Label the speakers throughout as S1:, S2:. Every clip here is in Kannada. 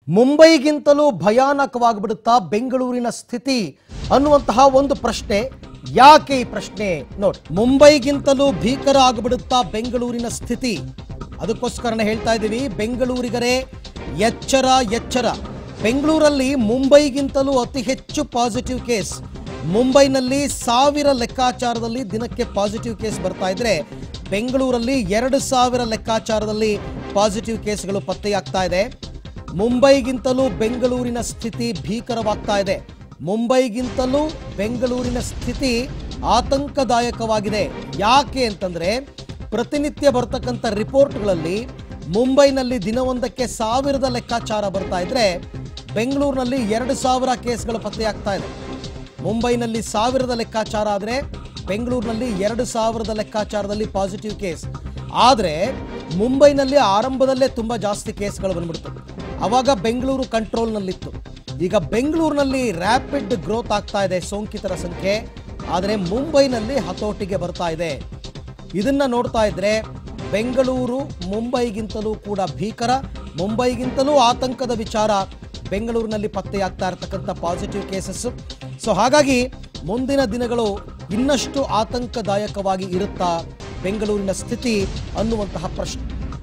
S1: ಮುಂಬೈಗಿಂತಲೂ ಭಯಾನಕವಾಗಿಬಿಡುತ್ತಾ ಬೆಂಗಳೂರಿನ ಸ್ಥಿತಿ ಅನ್ನುವಂತಹ ಒಂದು ಪ್ರಶ್ನೆ ಯಾಕೆ ಈ ಪ್ರಶ್ನೆ ನೋಡಿ ಮುಂಬೈಗಿಂತಲೂ ಭೀಕರ ಆಗಿಬಿಡುತ್ತಾ ಬೆಂಗಳೂರಿನ ಸ್ಥಿತಿ ಅದಕ್ಕೋಸ್ಕರನೇ ಹೇಳ್ತಾ ಇದ್ದೀವಿ ಬೆಂಗಳೂರಿಗರೇ ಎಚ್ಚರ ಎಚ್ಚರ ಬೆಂಗಳೂರಲ್ಲಿ ಮುಂಬೈಗಿಂತಲೂ ಅತಿ ಹೆಚ್ಚು ಪಾಸಿಟಿವ್ ಕೇಸ್ ಮುಂಬೈನಲ್ಲಿ ಸಾವಿರ ಲೆಕ್ಕಾಚಾರದಲ್ಲಿ ದಿನಕ್ಕೆ ಪಾಸಿಟಿವ್ ಕೇಸ್ ಬರ್ತಾ ಇದ್ರೆ ಬೆಂಗಳೂರಲ್ಲಿ ಎರಡು ಸಾವಿರ ಲೆಕ್ಕಾಚಾರದಲ್ಲಿ ಪಾಸಿಟಿವ್ ಕೇಸ್ಗಳು ಪತ್ತೆಯಾಗ್ತಾ ಇದೆ ಮುಂಬೈಗಿಂತಲೂ ಬೆಂಗಳೂರಿನ ಸ್ಥಿತಿ ಭೀಕರವಾಗ್ತಾ ಇದೆ ಮುಂಬೈಗಿಂತಲೂ ಬೆಂಗಳೂರಿನ ಸ್ಥಿತಿ ಆತಂಕದಾಯಕವಾಗಿದೆ ಯಾಕೆ ಅಂತಂದ್ರೆ ಪ್ರತಿನಿತ್ಯ ಬರ್ತಕ್ಕಂಥ ರಿಪೋರ್ಟ್ಗಳಲ್ಲಿ ಮುಂಬೈನಲ್ಲಿ ದಿನವೊಂದಕ್ಕೆ ಸಾವಿರದ ಲೆಕ್ಕಾಚಾರ ಬರ್ತಾ ಇದ್ರೆ ಬೆಂಗಳೂರಿನಲ್ಲಿ ಎರಡು ಸಾವಿರ ಕೇಸ್ಗಳು ಪತ್ತೆಯಾಗ್ತಾ ಇದೆ ಮುಂಬೈನಲ್ಲಿ ಸಾವಿರದ ಲೆಕ್ಕಾಚಾರ ಆದರೆ ಬೆಂಗಳೂರಿನಲ್ಲಿ ಎರಡು ಸಾವಿರದ ಲೆಕ್ಕಾಚಾರದಲ್ಲಿ ಪಾಸಿಟಿವ್ ಕೇಸ್ ಆದರೆ ಮುಂಬೈನಲ್ಲಿ ಆರಂಭದಲ್ಲೇ ತುಂಬ ಜಾಸ್ತಿ ಕೇಸ್ಗಳು ಬಂದ್ಬಿಡ್ತು ಅವಾಗ ಬೆಂಗಳೂರು ಕಂಟ್ರೋಲ್ನಲ್ಲಿತ್ತು ಈಗ ಬೆಂಗಳೂರಿನಲ್ಲಿ ರ್ಯಾಪಿಡ್ ಗ್ರೋತ್ ಆಗ್ತಾ ಇದೆ ಸೋಂಕಿತರ ಸಂಖ್ಯೆ ಆದರೆ ಮುಂಬೈನಲ್ಲಿ ಹತೋಟಿಗೆ ಬರ್ತಾ ಇದೆ ಇದನ್ನ ನೋಡ್ತಾ ಇದ್ರೆ ಬೆಂಗಳೂರು ಮುಂಬೈಗಿಂತಲೂ ಕೂಡ ಭೀಕರ ಮುಂಬೈಗಿಂತಲೂ ಆತಂಕದ ವಿಚಾರ ಬೆಂಗಳೂರಿನಲ್ಲಿ ಪತ್ತೆಯಾಗ್ತಾ ಇರತಕ್ಕಂಥ ಪಾಸಿಟಿವ್ ಕೇಸಸ್ ಸೊ ಹಾಗಾಗಿ ಮುಂದಿನ ದಿನಗಳು ಇನ್ನಷ್ಟು ಆತಂಕದಾಯಕವಾಗಿ ಇರುತ್ತಾ ಬೆಂಗಳೂರಿನ ಸ್ಥಿತಿ ಅನ್ನುವಂತಹ ಪ್ರಶ್ನೆ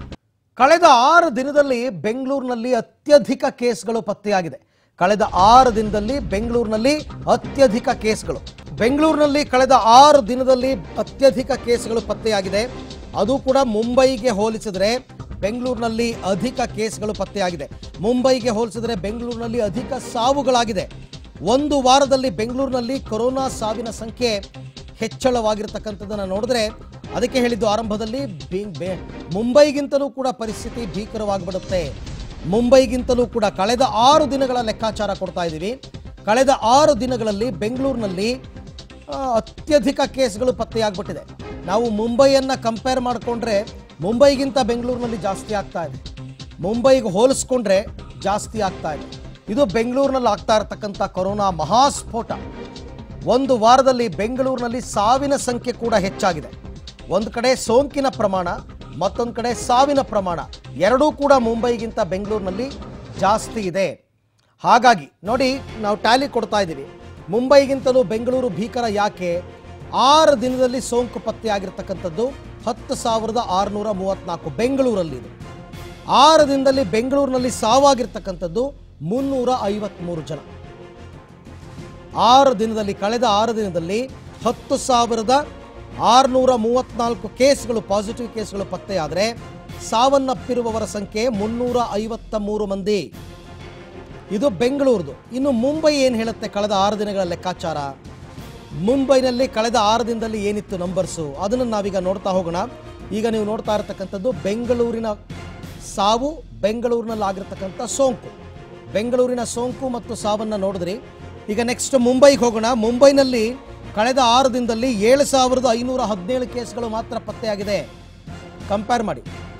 S1: ಕಳೆದ ಆರು ದಿನದಲ್ಲಿ ಬೆಂಗಳೂರಿನಲ್ಲಿ ಅತ್ಯಧಿಕ ಕೇಸ್ಗಳು ಪತ್ತೆಯಾಗಿದೆ ಕಳೆದ ಆರು ದಿನದಲ್ಲಿ ಬೆಂಗಳೂರಿನಲ್ಲಿ ಅತ್ಯಧಿಕ ಕೇಸ್ಗಳು ಬೆಂಗಳೂರಿನಲ್ಲಿ ಕಳೆದ ಆರು ದಿನದಲ್ಲಿ ಅತ್ಯಧಿಕ ಕೇಸ್ಗಳು ಪತ್ತೆಯಾಗಿದೆ ಅದು ಕೂಡ ಮುಂಬೈಗೆ ಹೋಲಿಸಿದರೆ ಬೆಂಗಳೂರಿನಲ್ಲಿ ಅಧಿಕ ಕೇಸ್ಗಳು ಪತ್ತೆಯಾಗಿದೆ ಮುಂಬೈಗೆ ಹೋಲಿಸಿದರೆ ಬೆಂಗಳೂರಿನಲ್ಲಿ ಅಧಿಕ ಸಾವುಗಳಾಗಿದೆ ಒಂದು ವಾರದಲ್ಲಿ ಬೆಂಗಳೂರಿನಲ್ಲಿ ಕೊರೋನಾ ಸಾವಿನ ಸಂಖ್ಯೆ ಹೆಚ್ಚಳವಾಗಿರ್ತಕ್ಕಂಥದ್ದನ್ನು ನೋಡಿದ್ರೆ ಅದಕ್ಕೆ ಹೇಳಿದ್ದು ಆರಂಭದಲ್ಲಿ ಬಿ- ಬೆ- ಮುಂಬೈಗಿಂತಲೂ ಕೂಡ ಪರಿಸ್ಥಿತಿ ಭೀಕರವಾಗಿಬಿಡುತ್ತೆ ಮುಂಬೈಗಿಂತಲೂ ಕೂಡ ಕಳೆದ ಆರು ದಿನಗಳ ಲೆಕ್ಕಾಚಾರ ಕೊಡ್ತಾ ಇದ್ದೀವಿ ಕಳೆದ ಆರು ದಿನಗಳಲ್ಲಿ ಬೆಂಗಳೂರಿನಲ್ಲಿ ಆ, ಅತ್ಯಧಿಕ ಕೇಸ್ಗಳು ಪತ್ತೆಯಾಗ್ಬಿಟ್ಟಿದೆ ನಾವು ಮುಂಬೈಯನ್ನು ಕಂಪೇರ್ ಮಾಡಿಕೊಂಡ್ರೆ ಮುಂಬೈಗಿಂತ ಬೆಂಗಳೂರಿನಲ್ಲಿ ಜಾಸ್ತಿ ಆಗ್ತಾ ಇದೆ ಮುಂಬೈಗೆ ಹೋಲಿಸ್ಕೊಂಡ್ರೆ ಜಾಸ್ತಿ ಆಗ್ತಾ ಇದೆ ಇದು ಬೆಂಗಳೂರಿನಲ್ಲಿ ಆಗ್ತಾ ಇರತಕ್ಕಂಥ ಕೊರೋನಾ ಮಹಾಸ್ಫೋಟ ಒಂದು ವಾರದಲ್ಲಿ ಬೆಂಗಳೂರಿನಲ್ಲಿ ಸಾವಿನ ಸಂಖ್ಯೆ ಕೂಡ ಹೆಚ್ಚಾಗಿದೆ ಒಂದು ಕಡೆ ಸೋಂಕಿನ ಪ್ರಮಾಣ ಮತ್ತೊಂದು ಕಡೆ ಸಾವಿನ ಪ್ರಮಾಣ ಎರಡೂ ಕೂಡ ಮುಂಬೈಗಿಂತ ಬೆಂಗಳೂರಿನಲ್ಲಿ ಜಾಸ್ತಿ ಇದೆ ಹಾಗಾಗಿ ನೋಡಿ ನಾವು ಟ್ಯಾಲಿ ಕೊಡ್ತಾ ಇದ್ದೀವಿ ಮುಂಬೈಗಿಂತಲೂ ಬೆಂಗಳೂರು ಭೀಕರ ಯಾಕೆ ಆರು ದಿನದಲ್ಲಿ ಸೋಂಕು ಪತ್ತೆಯಾಗಿರ್ತಕ್ಕಂಥದ್ದು ಹತ್ತು ಸಾವಿರದ ಆರುನೂರ ಮೂವತ್ತ್ನಾಲ್ಕು ಬೆಂಗಳೂರಲ್ಲಿ ಇದು ಆರು ದಿನದಲ್ಲಿ ಬೆಂಗಳೂರಿನಲ್ಲಿ ಸಾವಾಗಿರ್ತಕ್ಕಂಥದ್ದು ಮುನ್ನೂರ ಐವತ್ತ್ಮೂರು ಜನ ಆರು ದಿನದಲ್ಲಿ ಕಳೆದ ಆರು ದಿನದಲ್ಲಿ ಹತ್ತು ಸಾವಿರದ ಆರುನೂರ ಮೂವತ್ನಾಲ್ಕು ಕೇಸ್ಗಳು ಪಾಸಿಟಿವ್ ಕೇಸ್ಗಳು ಪತ್ತೆಯಾದರೆ ಸಾವನ್ನಪ್ಪಿರುವವರ ಸಂಖ್ಯೆ ಮುನ್ನೂರ ಐವತ್ತ ಮೂರು ಮಂದಿ ಇದು ಬೆಂಗಳೂರದು ಇನ್ನು ಮುಂಬೈ ಏನು ಹೇಳುತ್ತೆ ಕಳೆದ ಆರು ದಿನಗಳ ಲೆಕ್ಕಾಚಾರ ಮುಂಬೈನಲ್ಲಿ ಕಳೆದ ಆರು ದಿನದಲ್ಲಿ ಏನಿತ್ತು ನಂಬರ್ಸು ಅದನ್ನು ನಾವೀಗ ನೋಡ್ತಾ ಹೋಗೋಣ ಈಗ ನೀವು ನೋಡ್ತಾ ಇರತಕ್ಕಂಥದ್ದು ಬೆಂಗಳೂರಿನ ಸಾವು ಬೆಂಗಳೂರಿನಲ್ಲಿ ಆಗಿರ್ತಕ್ಕಂಥ ಸೋಂಕು ಬೆಂಗಳೂರಿನ ಸೋಂಕು ಮತ್ತು ಸಾವನ್ನು ನೋಡಿದ್ರಿ ಈಗ ನೆಕ್ಸ್ಟ್ ಮುಂಬೈಗೆ ಹೋಗೋಣ ಮುಂಬೈನಲ್ಲಿ ಕಳೆದ ಆರು ದಿನದಲ್ಲಿ ಏಳು ಸಾವಿರದ ಐನೂರ ಹದಿನೇಳು ಕೇಸ್ಗಳು ಮಾತ್ರ ಪತ್ತೆಯಾಗಿದೆ ಕಂಪೇರ್ ಮಾಡಿ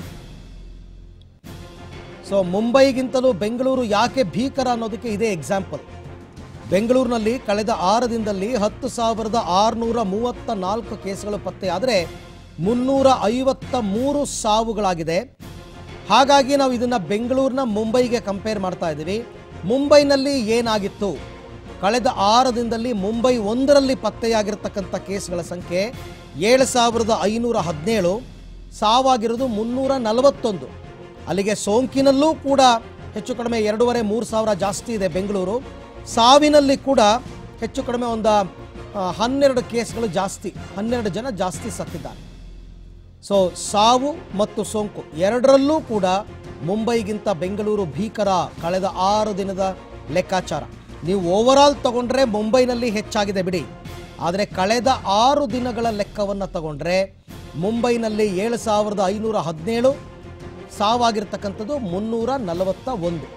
S1: ಸೊ ಮುಂಬೈಗಿಂತಲೂ ಬೆಂಗಳೂರು ಯಾಕೆ ಭೀಕರ ಅನ್ನೋದಕ್ಕೆ ಇದೇ ಎಕ್ಸಾಂಪಲ್ ಬೆಂಗಳೂರಿನಲ್ಲಿ ಕಳೆದ ಆರು ದಿನದಲ್ಲಿ ಹತ್ತು ಸಾವಿರದ ಆರುನೂರ ಮೂವತ್ತ ನಾಲ್ಕು ಕೇಸ್ಗಳು ಪತ್ತೆಯಾದರೆ ಮುನ್ನೂರ ಐವತ್ತ ಮೂರು ಸಾವುಗಳಾಗಿದೆ ಹಾಗಾಗಿ ನಾವು ಇದನ್ನು ಬೆಂಗಳೂರಿನ ಮುಂಬೈಗೆ ಕಂಪೇರ್ ಮಾಡ್ತಾ ಇದ್ದೀವಿ ಮುಂಬೈನಲ್ಲಿ ಏನಾಗಿತ್ತು ಕಳೆದ ಆರು ದಿನದಲ್ಲಿ ಮುಂಬೈ ಒಂದರಲ್ಲಿ ಪತ್ತೆಯಾಗಿರ್ತಕ್ಕಂಥ ಕೇಸ್ಗಳ ಸಂಖ್ಯೆ ಏಳು ಸಾವಿರದ ಐನೂರ ಹದಿನೇಳು ಸಾವಾಗಿರೋದು ಮುನ್ನೂರ ನಲವತ್ತೊಂದು ಅಲ್ಲಿಗೆ ಸೋಂಕಿನಲ್ಲೂ ಕೂಡ ಹೆಚ್ಚು ಕಡಿಮೆ ಎರಡೂವರೆ ಮೂರು ಸಾವಿರ ಜಾಸ್ತಿ ಇದೆ ಬೆಂಗಳೂರು ಸಾವಿನಲ್ಲಿ ಕೂಡ ಹೆಚ್ಚು ಕಡಿಮೆ ಒಂದು ಆ, ಹನ್ನೆರಡು ಕೇಸ್ಗಳು ಜಾಸ್ತಿ ಹನ್ನೆರಡು ಜನ ಜಾಸ್ತಿ ಸತ್ತಿದ್ದಾರೆ ಸೊ ಸಾವು ಮತ್ತು ಸೋಂಕು ಎರಡರಲ್ಲೂ ಕೂಡ ಮುಂಬೈಗಿಂತ ಬೆಂಗಳೂರು ಭೀಕರ ಕಳೆದ ಆರು ದಿನದ ಲೆಕ್ಕಾಚಾರ ನೀವು ಓವರಾಲ್ ತಗೊಂಡ್ರೆ ಮುಂಬೈನಲ್ಲಿ ಹೆಚ್ಚಾಗಿದೆ ಬಿಡಿ ಆದರೆ ಕಳೆದ ಆರು ದಿನಗಳ ಲೆಕ್ಕವನ್ನು ತಗೊಂಡ್ರೆ ಮುಂಬೈನಲ್ಲಿ ಏಳು ಸಾವಿರದ ಐನೂರ ಹದಿನೇಳು ಸಾವಾಗಿರ್ತಕ್ಕಂಥದ್ದು ಮುನ್ನೂರ ನಲವತ್ತ ಒಂದು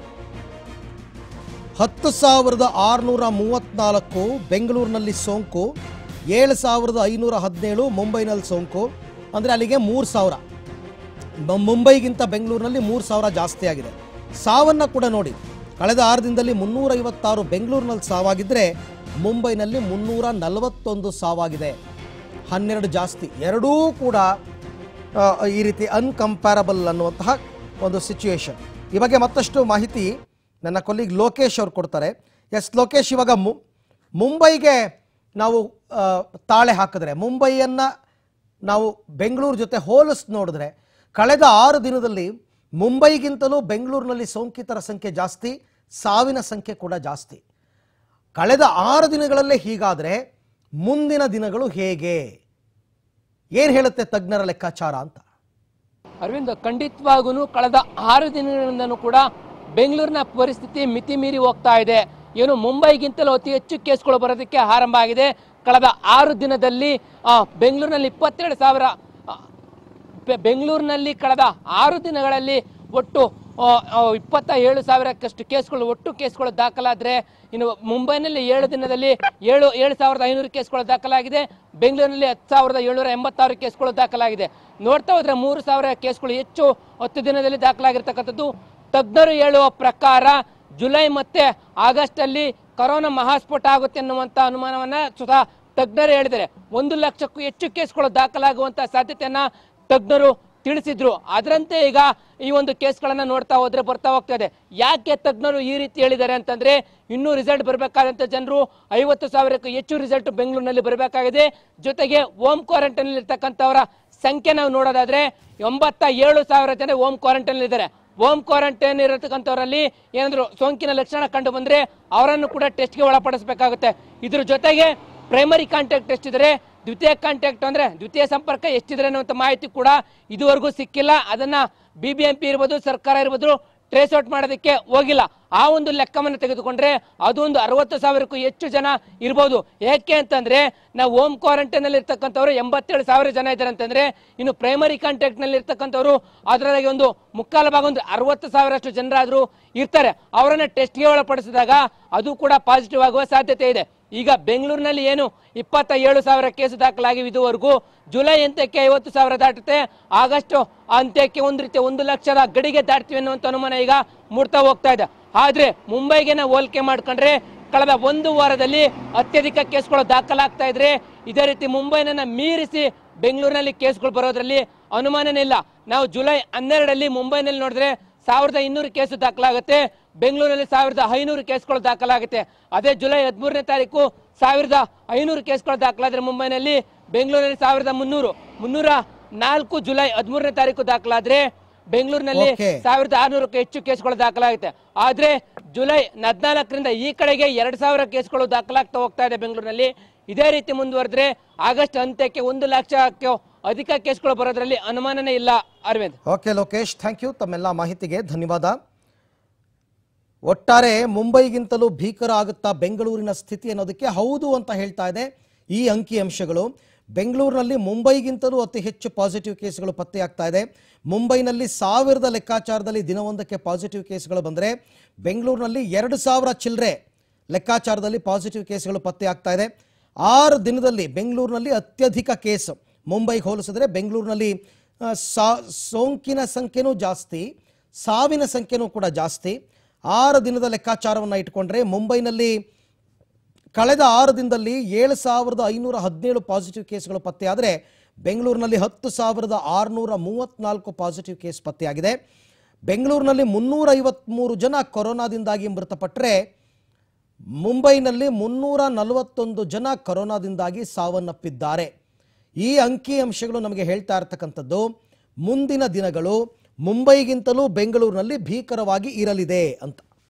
S1: ಹತ್ತು ಸಾವಿರದ ಆರುನೂರ ಮೂವತ್ತ್ನಾಲ್ಕು ಬೆಂಗಳೂರಿನಲ್ಲಿ ಸೋಂಕು ಏಳು ಸಾವಿರದ ಐನೂರ ಹದಿನೇಳು ಮುಂಬೈನಲ್ಲಿ ಸೋಂಕು ಅಂದರೆ ಅಲ್ಲಿಗೆ ಮೂರು ಸಾವಿರ ಬ- ಮುಂಬೈಗಿಂತ ಬೆಂಗಳೂರಿನಲ್ಲಿ ಮೂರು ಸಾವಿರ ಜಾಸ್ತಿ ಆಗಿದೆ ಸಾವನ್ನು ಕೂಡ ನೋಡಿ ಕಳೆದ ಆರು ದಿನದಲ್ಲಿ ಮುನ್ನೂರೈವತ್ತಾರು ಬೆಂಗಳೂರಿನಲ್ಲಿ ಸಾವಾಗಿದ್ದರೆ ಮುಂಬೈನಲ್ಲಿ ಮುನ್ನೂರ ನಲವತ್ತೊಂದು ಸಾವಾಗಿದೆ ಹನ್ನೆರಡು ಜಾಸ್ತಿ ಎರಡೂ ಕೂಡ ಆ, ಈ ರೀತಿ ಅನ್ಕಂಪ್ಯಾರಬಲ್ ಅನ್ನುವಂತಹ ಒಂದು ಸಿಚುವೇಶನ್ ಈ ಬಗ್ಗೆ ಮತ್ತಷ್ಟು ಮಾಹಿತಿ ನನ್ನ ಕೊಲ್ಲಿಗ್ ಲೋಕೇಶ್ ಅವ್ರು ಕೊಡ್ತಾರೆ ಎಸ್ ಲೋಕೇಶ್ ಇವಾಗ ಮು- ಮುಂಬೈಗೆ ನಾವು ಆ, ತಾಳೆ ಹಾಕಿದ್ರೆ ಮುಂಬೈಯನ್ನು ನಾವು ಬೆಂಗಳೂರು ಜೊತೆ ಹೋಲಿಸ್ ನೋಡಿದ್ರೆ ಕಳೆದ ಆರು ದಿನದಲ್ಲಿ ಮುಂಬೈಗಿಂತಲೂ ಬೆಂಗಳೂರಿನಲ್ಲಿ ಸೋಂಕಿತರ ಸಂಖ್ಯೆ ಜಾಸ್ತಿ ಸಾವಿನ ಸಂಖ್ಯೆ ಕೂಡ ಜಾಸ್ತಿ ಕಳೆದ ಆರು ದಿನಗಳಲ್ಲೇ ಹೀಗಾದರೆ ಮುಂದಿನ ದಿನಗಳು ಹೇಗೆ ಏನು ಹೇಳುತ್ತೆ ತಜ್ಞರ ಲೆಕ್ಕಾಚಾರ ಅಂತ
S2: ಅರವಿಂದ್ ಖಂಡಿತವಾಗೂ ಕಳೆದ ಆರು ದಿನಗಳಿಂದನೂ ಕೂಡ ಬೆಂಗಳೂರಿನ ಪರಿಸ್ಥಿತಿ ಮಿತಿ ಮೀರಿ ಹೋಗ್ತಾ ಇದೆ ಏನು ಮುಂಬೈಗಿಂತಲೂ ಅತಿ ಹೆಚ್ಚು ಕೇಸ್ಗಳು ಬರೋದಕ್ಕೆ ಆರಂಭ ಆಗಿದೆ ಕಳೆದ ಆರು ದಿನದಲ್ಲಿ ಆ, ಬೆಂಗಳೂರಿನಲ್ಲಿ ಇಪ್ಪತ್ತೆರಡು ಸಾವಿರ ಆ, ಬೆ- ಬೆಂಗಳೂರಿನಲ್ಲಿ ಕಳೆದ ಆರು ದಿನಗಳಲ್ಲಿ ಒಟ್ಟು ಆ, ಆ, ಇಪ್ಪತ್ತ ಏಳು ಸಾವಿರಕ್ಕಷ್ಟು ಕೇಸ್ಗಳು ಒಟ್ಟು ಕೇಸ್ಗಳು ದಾಖಲಾದರೆ ಇನ್ನು ಮುಂಬೈನಲ್ಲಿ ಏಳು ದಿನದಲ್ಲಿ ಏಳು ಏಳು ಸಾವಿರದ ಐನೂರು ಕೇಸ್ಗಳು ದಾಖಲಾಗಿದೆ ಬೆಂಗಳೂರಿನಲ್ಲಿ ಹತ್ತು ಸಾವಿರದ ಏಳ್ನೂರ ಎಂಬತ್ತಾರು ಕೇಸ್ಗಳು ದಾಖಲಾಗಿದೆ ನೋಡ್ತಾ ಹೋದ್ರೆ ಮೂರು ಸಾವಿರ ಕೇಸ್ಗಳು ಹೆಚ್ಚು ಹತ್ತು ದಿನದಲ್ಲಿ ದಾಖಲಾಗಿರ್ತಕ್ಕಂಥದ್ದು ತಜ್ಞರು ಹೇಳುವ ಪ್ರಕಾರ ಜುಲೈ ಮತ್ತೆ ಆಗಸ್ಟ್ ಅಲ್ಲಿ ಕೊರೋನಾ ಮಹಾಸ್ಫೋಟ ಆಗುತ್ತೆ ಅನ್ನುವಂತ ಅನುಮಾನವನ್ನ ಸ್ವತಃ ತಜ್ಞರು ಹೇಳಿದ್ದಾರೆ ಒಂದು ಲಕ್ಷಕ್ಕೂ ಹೆಚ್ಚು ಕೇಸ್ಗಳು ದಾಖಲಾಗುವಂತ ಸಾಧ್ಯತೆಯನ್ನ ತಜ್ಞರು ತಿಳಿಸಿದ್ರು ಅದರಂತೆ ಈಗ ಈ ಒಂದು ಕೇಸ್ಗಳನ್ನ ನೋಡ್ತಾ ಹೋದ್ರೆ ಬರ್ತಾ ಹೋಗ್ತಾ ಇದೆ ಯಾಕೆ ತಜ್ಞರು ಈ ರೀತಿ ಹೇಳಿದ್ದಾರೆ ಅಂತಂದ್ರೆ ಇನ್ನೂ ರಿಸಲ್ಟ್ ಬರಬೇಕಾದಂತ ಜನರು ಐವತ್ತು ಸಾವಿರಕ್ಕೂ ಹೆಚ್ಚು ರಿಸಲ್ಟ್ ಬೆಂಗಳೂರಿನಲ್ಲಿ ಬರಬೇಕಾಗಿದೆ ಜೊತೆಗೆ ಹೋಮ್ ಕ್ವಾರಂಟೈನ್ ಇರ್ತಕ್ಕಂಥವರ ಸಂಖ್ಯೆ ನಾವು ನೋಡೋದಾದ್ರೆ ಎಂಬತ್ತ ಏಳು ಸಾವಿರ ಜನ ಹೋಮ್ ಕ್ವಾರಂಟೈನ್ ಇದ್ದಾರೆ ಹೋಮ್ ಕ್ವಾರಂಟೈನ್ ಇರತಕ್ಕಂಥವರಲ್ಲಿ ಏನಾದ್ರು ಸೋಂಕಿನ ಲಕ್ಷಣ ಕಂಡು ಬಂದ್ರೆ ಅವರನ್ನು ಕೂಡ ಟೆಸ್ಟ್ಗೆ ಒಳಪಡಿಸಬೇಕಾಗುತ್ತೆ ಇದ್ರ ಜೊತೆಗೆ ಪ್ರೈಮರಿ ಕಾಂಟ್ಯಾಕ್ಟ್ ಎಷ್ಟಿದ್ರೆ ದ್ವಿತೀಯ ಕಾಂಟ್ಯಾಕ್ಟ್ ಅಂದ್ರೆ ದ್ವಿತೀಯ ಸಂಪರ್ಕ ಎಷ್ಟಿದ್ರೆ ಅನ್ನುವಂಥ ಮಾಹಿತಿ ಕೂಡ ಇದುವರೆಗೂ ಸಿಕ್ಕಿಲ್ಲ ಅದನ್ನ ಬಿ ಬಿ ಎಂ ಪಿ ಇರ್ಬೋದು ಸರ್ಕಾರ ಇರ್ಬೋದು ಟ್ರೇಸ್ ಔಟ್ ಮಾಡೋದಕ್ಕೆ ಹೋಗಿಲ್ಲ ಆ ಒಂದು ಲೆಕ್ಕವನ್ನು ತೆಗೆದುಕೊಂಡ್ರೆ ಅದು ಒಂದು ಅರವತ್ತು ಸಾವಿರಕ್ಕೂ ಹೆಚ್ಚು ಜನ ಇರ್ಬೋದು ಯಾಕೆ ಅಂತಂದ್ರೆ ನಾವು ಹೋಮ್ ಕ್ವಾರಂಟೈನ್ ಅಲ್ಲಿ ಇರ್ತಕ್ಕಂಥವ್ರು ಎಂಬತ್ತೇಳು ಸಾವಿರ ಜನ ಇದ್ದಾರೆ ಅಂತಂದ್ರೆ ಇನ್ನು ಪ್ರೈಮರಿ ಕಾಂಟ್ಯಾಕ್ಟ್ ನಲ್ಲಿ ಇರ್ತಕ್ಕಂಥವ್ರು ಅದರೊಳಗೆ ಒಂದು ಮುಕ್ಕಾಲು ಭಾಗ ಒಂದು ಅರವತ್ತು ಸಾವಿರಷ್ಟು ಜನರಾದ್ರೂ ಇರ್ತಾರೆ ಅವರನ್ನ ಟೆಸ್ಟ್ಗೆ ಒಳಪಡಿಸಿದಾಗ ಅದು ಕೂಡ ಪಾಸಿಟಿವ್ ಆಗುವ ಸಾಧ್ಯತೆ ಇದೆ ಈಗ ಬೆಂಗಳೂರಿನಲ್ಲಿ ಏನು ಇಪ್ಪತ್ತ ಏಳು ಸಾವಿರ ಕೇಸು ದಾಖಲಾಗಿವೆ ಇದುವರೆಗೂ ಜುಲೈ ಅಂತ್ಯಕ್ಕೆ ಐವತ್ತು ಸಾವಿರ ದಾಟುತ್ತೆ ಆಗಸ್ಟ್ ಅಂತ್ಯಕ್ಕೆ ಒಂದು ರೀತಿಯ ಒಂದು ಲಕ್ಷದ ಗಡಿಗೆ ದಾಟ್ತೀವಿ ಅನ್ನುವಂಥ ಅನುಮಾನ ಈಗ ಮೂಡ್ತಾ ಹೋಗ್ತಾ ಇದೆ ಆದ್ರೆ ಮುಂಬೈಗೆ ನಾವು ಹೋಲಿಕೆ ಮಾಡ್ಕೊಂಡ್ರೆ ಕಳೆದ ಒಂದು ವಾರದಲ್ಲಿ ಅತ್ಯಧಿಕ ಕೇಸ್ಗಳು ದಾಖಲಾಗ್ತಾ ಇದ್ರೆ ಇದೇ ರೀತಿ ಮುಂಬೈನನ್ನ ಮೀರಿಸಿ ಬೆಂಗಳೂರಿನಲ್ಲಿ ಕೇಸ್ಗಳು ಬರೋದ್ರಲ್ಲಿ ಅನುಮಾನನೇ ಇಲ್ಲ ನಾವು ಜುಲೈ ಹನ್ನೆರಡರಲ್ಲಿ ಮುಂಬೈನಲ್ಲಿ ನೋಡಿದ್ರೆ ಸಾವಿರದ ಇನ್ನೂರು ಕೇಸು ದಾಖಲಾಗುತ್ತೆ ಬೆಂಗಳೂರಲ್ಲಿ ಸಾವಿರದ ಐನೂರು ಕೇಸ್ಗಳು ದಾಖಲಾಗುತ್ತೆ ಅದೇ ಜುಲೈ ಹದಿಮೂರನೇ ತಾರೀಕು ಸಾವಿರದ ಐನೂರು ಕೇಸ್ಗಳು ದಾಖಲಾದ್ರೆ ಮುಂಬೈನಲ್ಲಿ ಬೆಂಗಳೂರಲ್ಲಿ ಸಾವಿರದ ಮುನ್ನೂರು ಮುನ್ನೂರ ನಾಲ್ಕು ಜುಲೈ ಹದಿಮೂರನೇ ತಾರೀಕು ದಾಖಲಾದ್ರೆ ಬೆಂಗಳೂರಿನಲ್ಲಿ
S1: Okay.
S2: ಸಾವಿರದ ಆರ್ನೂರಕ್ಕೂ ಹೆಚ್ಚು ಕೇಸ್ಗಳು ದಾಖಲಾಗುತ್ತೆ ಆದ್ರೆ ಜುಲೈ ಹದಿನಾಲ್ಕರಿಂದ ಈ ಕಡೆಗೆ ಎರಡ್ ಸಾವಿರ ಕೇಸ್ಗಳು ದಾಖಲಾಗ್ತಾ ಹೋಗ್ತಾ ಇದೆ ಬೆಂಗಳೂರಿನಲ್ಲಿ ಇದೇ ರೀತಿ ಮುಂದುವರೆದ್ರೆ ಆಗಸ್ಟ್ ಅಂತ್ಯಕ್ಕೆ ಒಂದು ಲಕ್ಷಕ್ಕೂ ಅಧಿಕ ಕೇಸ್ಗಳು ಬರೋದ್ರಲ್ಲಿ ಅನುಮಾನನೇ ಇಲ್ಲ Arvind
S1: okay Lokesh thank you ತಮ್ಮೆಲ್ಲ ಮಾಹಿತಿಗೆ ಧನ್ಯವಾದ ಒಟ್ಟಾರೆ ಮುಂಬೈಗಿಂತಲೂ ಭೀಕರ ಆಗುತ್ತಾ ಬೆಂಗಳೂರಿನ ಸ್ಥಿತಿ ಅನ್ನೋದಕ್ಕೆ ಹೌದು ಅಂತ ಹೇಳ್ತಾ ಇದೆ ಈ ಅಂಕಿಅಂಶಗಳು ಬೆಂಗಳೂರಿನಲ್ಲಿ ಮುಂಬೈಗಿಂತಲೂ ಅತಿ ಹೆಚ್ಚು ಪಾಸಿಟಿವ್ ಕೇಸ್ಗಳು ಪತ್ತೆಯಾಗ್ತಾ ಇದೆ ಮುಂಬೈನಲ್ಲಿ ಸಾವಿರದ ಲೆಕ್ಕಾಚಾರದಲ್ಲಿ ದಿನವೊಂದಕ್ಕೆ ಪಾಸಿಟಿವ್ ಕೇಸ್ಗಳು ಬಂದರೆ ಬೆಂಗಳೂರಿನಲ್ಲಿ ಎರಡು ಸಾವಿರ ಚಿಲ್ಲರೆ ಲೆಕ್ಕಾಚಾರದಲ್ಲಿ ಪಾಸಿಟಿವ್ ಕೇಸ್ಗಳು ಪತ್ತೆಯಾಗ್ತಾ ಇದೆ ಆರು ದಿನದಲ್ಲಿ ಬೆಂಗಳೂರಿನಲ್ಲಿ ಅತ್ಯಧಿಕ ಕೇಸ್ ಮುಂಬೈಗೆ ಹೋಲಿಸಿದ್ರೆ ಬೆಂಗಳೂರಿನಲ್ಲಿ ಆ, ಸಾ ಸೋಂಕಿನ ಸಂಖ್ಯೆನೂ ಜಾಸ್ತಿ ಸಾವಿನ ಸಂಖ್ಯೆನೂ ಕೂಡ ಜಾಸ್ತಿ ಆರು ದಿನದ ಲೆಕ್ಕಾಚಾರವನ್ನು ಇಟ್ಕೊಂಡ್ರೆ ಮುಂಬೈನಲ್ಲಿ ಕಳೆದ ಆರು ದಿನದಲ್ಲಿ ಏಳು ಸಾವಿರದ ಐನೂರ ಹದಿನೇಳು ಪಾಸಿಟಿವ್ ಕೇಸ್ಗಳು ಪತ್ತೆಯಾದರೆ ಬೆಂಗಳೂರಿನಲ್ಲಿ ಹತ್ತು ಸಾವಿರದ ಆರುನೂರ ಮೂವತ್ತ್ನಾಲ್ಕು ಪಾಸಿಟಿವ್ ಕೇಸ್ ಪತ್ತೆಯಾಗಿದೆ ಬೆಂಗಳೂರಿನಲ್ಲಿ ಮುನ್ನೂರ ಐವತ್ತ್ಮೂರು ಜನ ಕೊರೋನಾದಿಂದಾಗಿ ಮೃತಪಟ್ಟರೆ ಮುಂಬೈನಲ್ಲಿ ಮುನ್ನೂರ ನಲವತ್ತೊಂದು ಜನ ಕೊರೋನಾದಿಂದಾಗಿ ಸಾವನ್ನಪ್ಪಿದ್ದಾರೆ ಈ ಅಂಕಿಅಂಶಗಳು ನಮಗೆ ಹೇಳ್ತಾ ಇರ್ತಕ್ಕಂಥದ್ದು ಮುಂದಿನ ದಿನಗಳು ಮುಂಬೈಗಿಂತಲೂ ಬೆಂಗಳೂರಿನಲ್ಲಿ ಭೀಕರವಾಗಿ ಇರಲಿದೆ ಅಂತ